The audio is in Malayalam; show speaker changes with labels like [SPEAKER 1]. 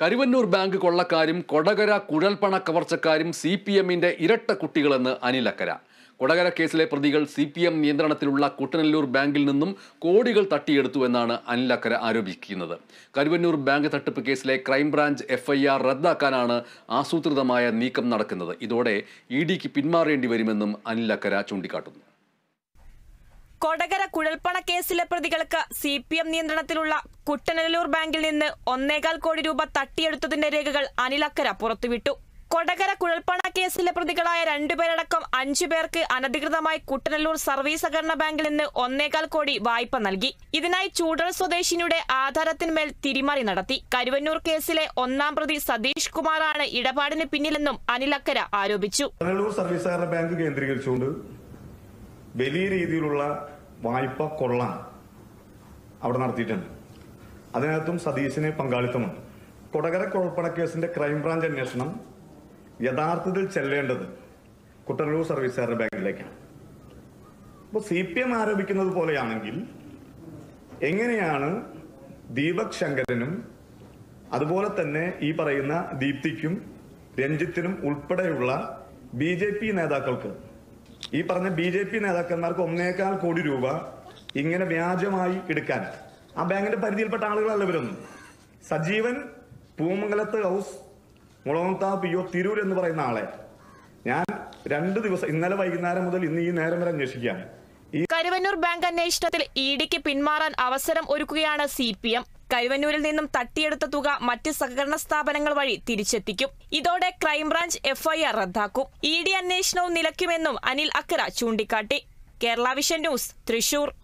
[SPEAKER 1] കരുവന്നൂർ ബാങ്ക് കൊള്ളക്കാരും കൊടകര കുഴൽപ്പണ കവർച്ചക്കാരും സി പി എമ്മിന്റെ ഇരട്ട കുട്ടികളെന്ന് അനിലക്കര കൊടകര കേസിലെ പ്രതികൾ സി പി എം നിയന്ത്രണത്തിലുള്ള കുട്ടനല്ലൂർ ബാങ്കിൽ നിന്നും കോടികൾ തട്ടിയെടുത്തു എന്നാണ് അനിലക്കര ആരോപിക്കുന്നത് കരുവന്നൂർ ബാങ്ക് തട്ടിപ്പ് കേസിലെ ക്രൈംബ്രാഞ്ച് എഫ്ഐആർ റദ്ദാക്കാനാണ് ആസൂത്രിതമായ നീക്കം നടക്കുന്നത് ഇതോടെ ഇ ഡിക്ക് പിന്മാറേണ്ടി വരുമെന്നും അനിലക്കര ചൂണ്ടിക്കാട്ടുന്നു
[SPEAKER 2] കൊടകര കുഴൽപ്പണ കേസിലെ പ്രതികൾക്ക് സി പി എം നിയന്ത്രണത്തിലുള്ള കുട്ടനല്ലൂർ ബാങ്കിൽ നിന്ന് ഒന്നേകാൽ കോടി രൂപ തട്ടിയെടുത്തതിന്റെ രേഖകൾ അനിലക്കര പുറത്തുവിട്ടു കൊടകര കുഴൽപ്പണ കേസിലെ പ്രതികളായ രണ്ടുപേരടക്കം അഞ്ചു പേർക്ക് അനധികൃതമായി കുട്ടനല്ലൂർ സർവീസ് സഹകരണ ബാങ്കിൽ നിന്ന് ഒന്നേകാൽ കോടി വായ്പ നൽകി ഇതിനായി ചൂടൽ സ്വദേശിനിയുടെ ആധാരത്തിന്മേൽ തിരിമറി നടത്തി കരുവന്നൂർ കേസിലെ ഒന്നാം പ്രതി സതീഷ് കുമാറാണ് ഇടപാടിന് പിന്നിലെന്നും അനിലക്കര ആരോപിച്ചു
[SPEAKER 3] കണ്ണൂർ സർവീസ് സഹകരണ ബാങ്ക് കേന്ദ്രീകരിച്ചുകൊണ്ട് വലിയ രീതിയിലുള്ള വായ്പ കൊള്ള അവിടെ നടത്തിയിട്ടുണ്ട് അതിനകത്തും സതീശിന് പങ്കാളിത്തമുണ്ട് കൊടകര കുഴൽപ്പണ കേസിന്റെ ക്രൈംബ്രാഞ്ച് അന്വേഷണം യഥാർത്ഥത്തിൽ ചെല്ലേണ്ടത് കുട്ടനല്ലൂർ സർവീസ് സഹകരണ ബാങ്കിലേക്കാണ് അപ്പോൾ സി പി എം ആരോപിക്കുന്നത് പോലെയാണെങ്കിൽ എങ്ങനെയാണ് ദീപക് ശങ്കരനും അതുപോലെ തന്നെ ഈ പറയുന്ന ദീപ്തിക്കും രഞ്ജിത്തിനും ഉൾപ്പെടെയുള്ള ബി ജെ പി നേതാക്കൾക്ക് ഈ പറഞ്ഞ ബി ജെ പി നേതാക്കന്മാർക്ക് ഒന്നേകാൽ കോടി രൂപ ഇങ്ങനെ വ്യാജമായി എടുക്കാൻ ആ ബാങ്കിന്റെ പരിധിയിൽപ്പെട്ട ആളുകളല്ല ഇവരൊന്നും Sajeevan Poomangalath house Mulavantha P O Tirur എന്ന് പറയുന്ന ആളെ ഞാൻ രണ്ട് ദിവസം ഇന്നലെ വൈകുന്നേരം മുതൽ ഇന്ന് ഈ നേരം വരെ അന്വേഷിക്കുകയാണ് ഈ
[SPEAKER 2] കരുവന്നൂർ ബാങ്ക് അന്വേഷണത്തിൽ ഇ ഡിക്ക് പിന്മാറാൻ അവസരം ഒരുക്കുകയാണ് സി പി എം കരുവന്നൂരിൽ നിന്നും തട്ടിയെടുത്ത തുക മറ്റ് സഹകരണ സ്ഥാപനങ്ങൾ വഴി തിരിച്ചെത്തിക്കും ഇതോടെ ക്രൈംബ്രാഞ്ച് എഫ്ഐആർ റദ്ദാക്കും ഇ ഡി അന്വേഷണവും നിലയ്ക്കുമെന്നും അനിൽ അക്കര ചൂണ്ടിക്കാട്ടി കേരള വിഷൻ ന്യൂസ് തൃശൂർ